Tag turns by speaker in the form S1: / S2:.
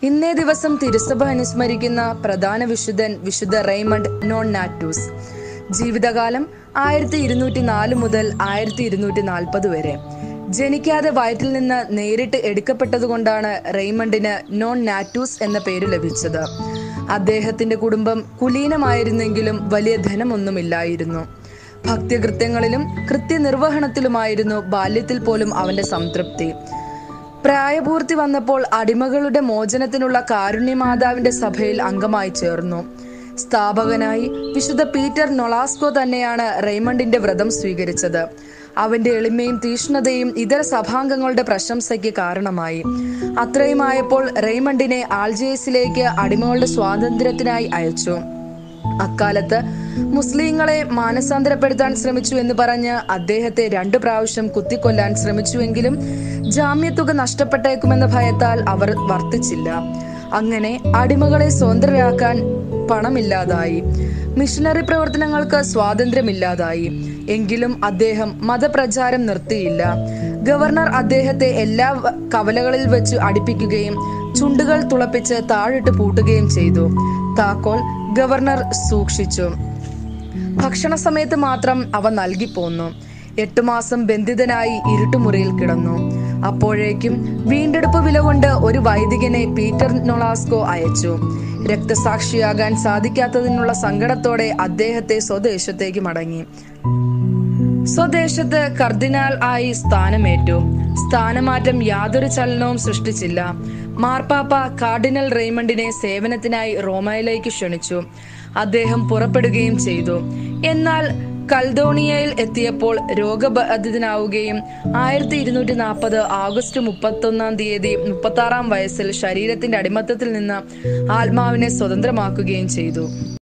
S1: ഇന്നേ ദിവസം തിരുസഭ അനുസ്മരിക്കുന്ന പ്രധാന വിശുദ്ധൻ വിശുദ്ധ റെയ്മണ്ട് നോൺ നാറ്റൂസ് ജീവിതകാലം ആയിരത്തി ഇരുന്നൂറ്റി നാല് മുതൽ ആയിരത്തി ഇരുന്നൂറ്റി നാൽപ്പത് വരെ ജനിക്കാതെ വയറ്റിൽ നിന്ന് നേരിട്ട് എടുക്കപ്പെട്ടതുകൊണ്ടാണ് റെയ്മണ്ടിന് നോൺ നാറ്റൂസ് എന്ന പേര് ലഭിച്ചത് അദ്ദേഹത്തിന്റെ കുടുംബം കുലീനമായിരുന്നെങ്കിലും വലിയ ധനമൊന്നുമില്ലായിരുന്നു ഭക്തികൃത്യങ്ങളിലും കൃത്യനിർവഹണത്തിലുമായിരുന്നു ബാല്യത്തിൽ പോലും അവന്റെ സംതൃപ്തി പ്രായപൂർത്തി വന്നപ്പോൾ അടിമകളുടെ മോചനത്തിനുള്ള കാരുണ്യമാതാവിന്റെ സഭയിൽ അംഗമായി ചേർന്നു സ്ഥാപകനായി വിശുദ്ധ പീറ്റർ നൊളാസ്കോ തന്നെയാണ് റെയ്മണ്ടിന്റെ വ്രതം സ്വീകരിച്ചത് അവന്റെ എളിമയും തീഷ്ണതയും ഇതര സഭാംഗങ്ങളുടെ പ്രശംസയ്ക്ക് കാരണമായി അത്രയുമായപ്പോൾ റെയ്മണ്ടിനെ ആൾജേസിലേക്ക് അടിമകളുടെ സ്വാതന്ത്ര്യത്തിനായി അയച്ചു അക്കാലത്ത് മുസ്ലിങ്ങളെ മാനസാന്തരപ്പെടുത്താൻ ശ്രമിച്ചു എന്ന് പറഞ്ഞ് അദ്ദേഹത്തെ രണ്ടു പ്രാവശ്യം കുത്തിക്കൊല്ലാൻ ശ്രമിച്ചുവെങ്കിലും ജാമ്യത്തുക നഷ്ടപ്പെട്ടേക്കുമെന്ന ഭയത്താൽ അവർ വർത്തിച്ചില്ല അങ്ങനെ അടിമകളെ സ്വതന്ത്രരാക്കാൻ പണമില്ലാതായി മിഷനറി പ്രവർത്തനങ്ങൾക്ക് സ്വാതന്ത്ര്യമില്ലാതായി എങ്കിലും അദ്ദേഹം മതപ്രചാരം നിർത്തിയില്ല ഗവർണർ അദ്ദേഹത്തെ എല്ലാ വ- കവലകളിൽ വെച്ച് അടിപ്പിക്കുകയും ചുണ്ടുകൾ തുളപ്പിച്ച് താഴിട്ട് പൂട്ടുകയും ചെയ്തു താക്കോൽ ഗവർണർ സൂക്ഷിച്ചു ഭക്ഷണ സമയത്ത് മാത്രം അവ നൽകി പോന്നു എട്ടു മാസം ബന്ധിതനായി ഇരുട്ടുമുറിയിൽ കിടന്നു അപ്പോഴേക്കും വീണ്ടെടുപ്പ് വില കൊണ്ട് ഒരു വൈദികനെ പീറ്റർ നൊളാസ്കോ അയച്ചു രക്തസാക്ഷിയാകാൻ സാധിക്കാത്തതിനുള്ള സങ്കടത്തോടെ അദ്ദേഹത്തെ സ്വദേശത്തേക്ക് മടങ്ങി സ്വദേശത്ത് കർദിനാൾ ആയി സ്ഥാനമേറ്റു സ്ഥാനമാറ്റം യാതൊരു ചലനവും സൃഷ്ടിച്ചില്ല മാർപ്പാപ്പ കാർഡിനൽ റെയ്മണ്ടിനെ സേവനത്തിനായി റോമയിലേക്ക് ക്ഷണിച്ചു അദ്ദേഹം പുറപ്പെടുകയും ചെയ്തു എന്നാൽ കൽദോണിയയിൽ എത്തിയപ്പോൾ രോഗബാധിതനാവുകയും ആയിരത്തി ഇരുന്നൂറ്റി നാൽപ്പത് ആഗസ്റ്റ് മുപ്പത്തൊന്നാം തീയതി മുപ്പത്തി ആറാം വയസ്സിൽ ശരീരത്തിന്റെ അടിമത്തത്തിൽ നിന്ന് ആത്മാവിനെ സ്വതന്ത്രമാക്കുകയും ചെയ്തു